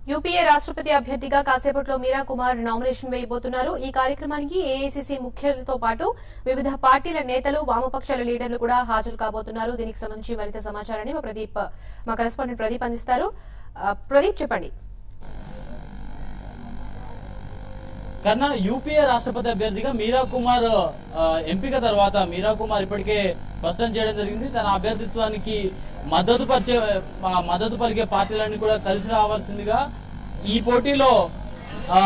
UPA రాష్ట్రపతి అభ్యర్థిగా కాసేపట్లో మీరా కుమార్ నామినేషన్ వేయబోతున్నారు ఈ కార్యక్రమానికి ఏఐసీసీ ముఖ్యులతో పాటు వివిధ పార్టీల నేతలు వామపక్షాల లీడర్లు కూడా హాజరు కాబోతున్నారు దీనికి సంబంధించి మరింత సమాచారాన్ని మా ప్రదీప్ మా కరెస్పాండెంట్ ప్రదీప్ అందిస్తారు ఆ, ప్రదీప్ చెప్పండి కన్నా యూపీఏ రాష్ట్రపతి అభ్యర్థిగా మీరా కుమార్ ఆ, ఎంపిక తర్వాత మీరా కుమార్ ఇప్పటికే స్పష్టం చేయడం జరిగింది తన అభ్యర్థిత్వానికి మద్దతు పరిచే ఆ, మద్దతు పలికే పార్టీలన్నీ కూడా కలిసి రావాల్సిందిగా ఈ పోటీలో ఆ,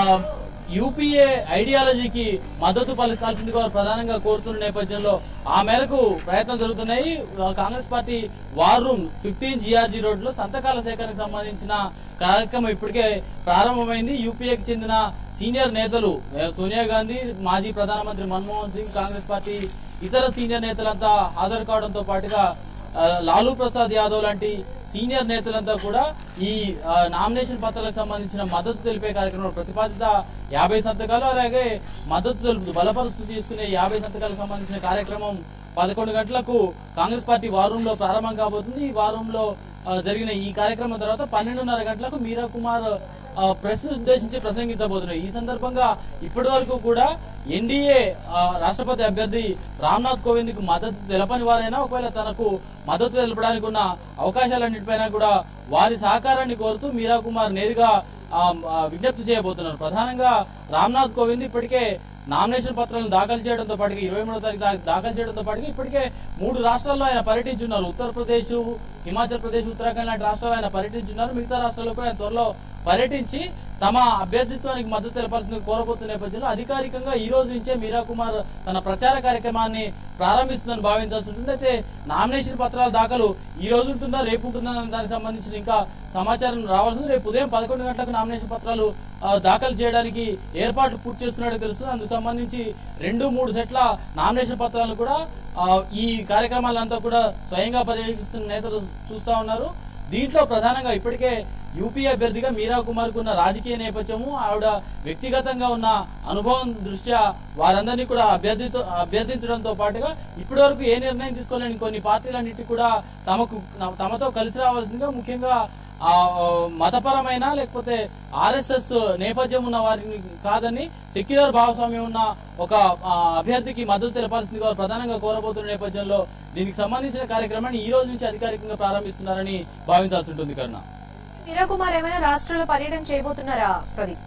యూపీఏ ఐడియాలజీకి మద్దతు పలకాల్సిందిగా వారు ప్రధానంగా కోరుతున్న నేపథ్యంలో ఆ మేరకు ప్రయత్నం జరుగుతున్నాయి ఆ, Congress party war room fifteen GRG road లో సంతకాల సేకరణకు సంబంధించిన కార్యక్రమం ఇప్పటికే ప్రారంభమైంది యూపీఏకి చెందిన సీనియర్ నేతలు ఏ, సోనియా గాంధీ మాజీ ప్రధానమంత్రి మన్మోహన్ సింగ్ కాంగ్రెస్ పార్టీ ఇతర సీనియర్ నేతలంతా హాజరు కావడంతో పాటుగా ఆ, లాలూ ప్రసాద్ యాదవ్ లాంటి సీనియర్ నేతలంతా కూడా ఈ ఆ, నామినేషన్ పత్రాలకు సంబంధించిన మద్దతు తెలిపే కార్యక్రమంలో ప్రతిపాదిత యాభై సంతకాలు అలాగే మద్దతు తెలుపుతూ బలపరుస్తూ తీసుకునే యాభై సంతకాలకు సంబంధించిన కార్యక్రమం పదకొండు గంటలకు కాంగ్రెస్ పార్టీ వార్ రూమ్ లో ప్రారంభం కాబోతుంది ఈ వార్ రూమ్ లో ఆ, జరిగిన ఈ కార్యక్రమం తర్వాత పన్నెండున్నర గంటలకు మీరా కుమార్ ఆ, ప్రెస్ ఉద్దేశించి ప్రసంగించబోతున్నారు ఈ సందర్భంగా ఇప్పటి వరకు కూడా ఎన్డీఏ రాష్ట్రపతి అభ్యర్థి రామ్నాథ్ కోవింద్ కు మద్దతు తెలపని వారైనా ఒకవేళ తనకు మద్దతు తెలపడానికి ఉన్న అవకాశాలన్నిటిపైన కూడా వారి సహకారాన్ని కోరుతూ మీరా కుమార్ నేరుగా ఆ, ఆ, విజ్ఞప్తి చేయబోతున్నారు ప్రధానంగా రామ్నాథ్ కోవింద్ ఇప్పటికే నామినేషన్ పత్రాలను దాఖలు చేయడంతో పాటుగా ఇరవై మూడో తారీఖు దా- దాఖలు చేయడంతో పాటుగా ఇప్పటికే మూడు రాష్ట్రాల్లో ఆయన పర్యటించున్నారు ఉత్తరప్రదేశ్ హిమాచల్ ప్రదేశ్ ఉత్తరాఖండ్ లాంటి రాష్ట్రాల్లో ఆయన పర్యటించున్నారు మిగతా రాష్ట్రాల్లో కూడా ఆయన త్వరలో పర్యటించి తమ అభ్యర్థిత్వానికి మద్దతు తెలపాల్సిన కోరబోతున్న నేపథ్యంలో అధికారికంగా ఈ రోజు నుంచే మీరా కుమార్ తన ప్రచార కార్యక్రమాన్ని ప్రారంభిస్తుందని భావించాల్సి ఉంటుంది అయితే నామినేషన్ పత్రాల దాఖలు ఈ రోజు ఉంటుందా రేపు ఉంటుందా అనే దానికి సంబంధించిన ఇంకా సమాచారం రావాల్సింది రేపు ఉదయం పదకొండు గంటలకు నామినేషన్ పత్రాలు ఆ, దాఖలు చేయడానికి ఏర్పాట్లు పూర్తి చేసుకున్నట్టు తెలుస్తుంది అందుకు సంబంధించి రెండు మూడు సెట్ల నామినేషన్ పత్రాలను కూడా ఆ, ఈ కార్యక్రమాలంతా కూడా స్వయంగా పర్యవేక్షిస్తున్న నేతలు చూస్తా ఉన్నారు దీంట్లో ప్రధానంగా ఇప్పటికే యూపీ అభ్యర్థిగా మీరా కుమార్ ఉన్న రాజకీయ నేపథ్యము ఆవిడ వ్యక్తిగతంగా ఉన్న అనుభవం దృష్ట్యా వారందరినీ కూడా అభ్యర్థితో అభ్యర్థించడంతో పాటుగా ఇప్పటి వరకు ఏ నిర్ణయం తీసుకోలేని కొన్ని పార్టీలన్నిటి కూడా తమకు తమతో కలిసి రావాల్సిందిగా ముఖ్యంగా ఆ మతపరమైన లేకపోతే ఆర్ఎస్ఎస్ నేపథ్యం ఉన్న వారిని కాదని సెక్యులర్ భాగస్వామ్యం ఉన్న ఒక ఆ, అభ్యర్థికి మద్దతు తెలపాల్సిందిగా వారు ప్రధానంగా కోరబోతున్న నేపథ్యంలో దీనికి సంబంధించిన కార్యక్రమాన్ని ఈ రోజు నుంచి అధికారికంగా ప్రారంభిస్తున్నారని భావించాల్సి ఉంటుంది కరుణ మీరా కుమార్ ఏమైనా రాష్ట్రంలో పర్యటన చేయబోతున్నారా ప్రదీప్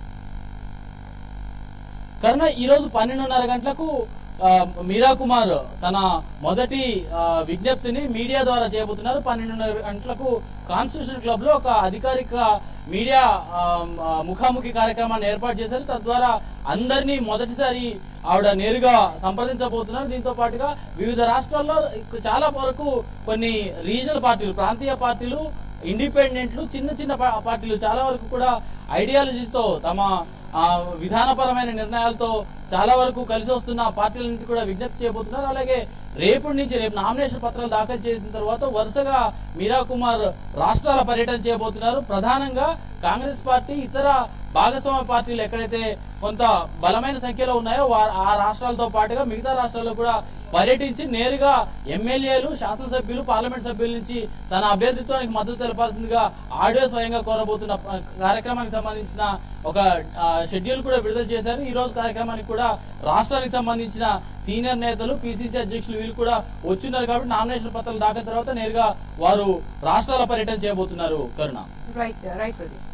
కరుణ ఈ రోజు పన్నెండున్నర గంటలకు ఆ, మీరా కుమార్ తన మొదటి ఆ, విజ్ఞప్తిని మీడియా ద్వారా చేయబోతున్నారు పన్నెండున్నర గంటలకు కాన్స్టిట్యూషన్ క్లబ్ లో ఒక అధికారిక మీడియా ఆ, ఆ, ముఖాముఖి కార్యక్రమాన్ని ఏర్పాటు చేశారు తద్వారా అందరినీ మొదటిసారి ఆవిడ నేరుగా సంప్రదించబోతున్నారు దీంతో పాటుగా వివిధ రాష్ట్రాల్లో చాలా వరకు కొన్ని రీజనల్ పార్టీలు ప్రాంతీయ పార్టీలు ఇండిపెండెంట్లు చిన్న చిన్న పా- పార్టీలు చాలా వరకు కూడా ఐడియాలజీతో తమ ఆ, విధానపరమైన నిర్ణయాలతో చాలా వరకు కలిసి వస్తున్న పార్టీలన్నింటి కూడా విజ్ఞప్తి చేయబోతున్నారు అలాగే రేపటి నుంచి రేపు నామినేషన్ పత్రాలు దాఖలు చేసిన తర్వాత వరుసగా మీరా కుమార్ రాష్ట్రాల పర్యటన చేయబోతున్నారు ప్రధానంగా కాంగ్రెస్ పార్టీ ఇతర భాగస్వామ్య పార్టీలు ఎక్కడైతే కొంత బలమైన సంఖ్యలో ఉన్నాయో వా- ఆ రాష్ట్రాలతో పాటుగా మిగతా రాష్ట్రాల్లో కూడా పర్యటించి నేరుగా ఎమ్మెల్యేలు శాసనసభ్యులు పార్లమెంట్ సభ్యుల నుంచి తన అభ్యర్థిత్వానికి మద్దతు తెలపాల్సిందిగా ఆడియో స్వయంగా కోరబోతున్న ఆ, కార్యక్రమానికి సంబంధించిన ఒక ఆ, షెడ్యూల్ కూడా విడుదల చేశారు ఈ రోజు కార్యక్రమానికి కూడా రాష్ట్రానికి సంబంధించిన సీనియర్ నేతలు పిసిసి అధ్యక్షులు వీళ్ళు కూడా వచ్చున్నారు కాబట్టి నామినేషన్ పత్రాలు దాఖలు తర్వాత నేరుగా వారు రాష్ట్రాల పర్యటన చేయబోతున్నారు కరుణ రైట్ రైట్ ప్రదీప్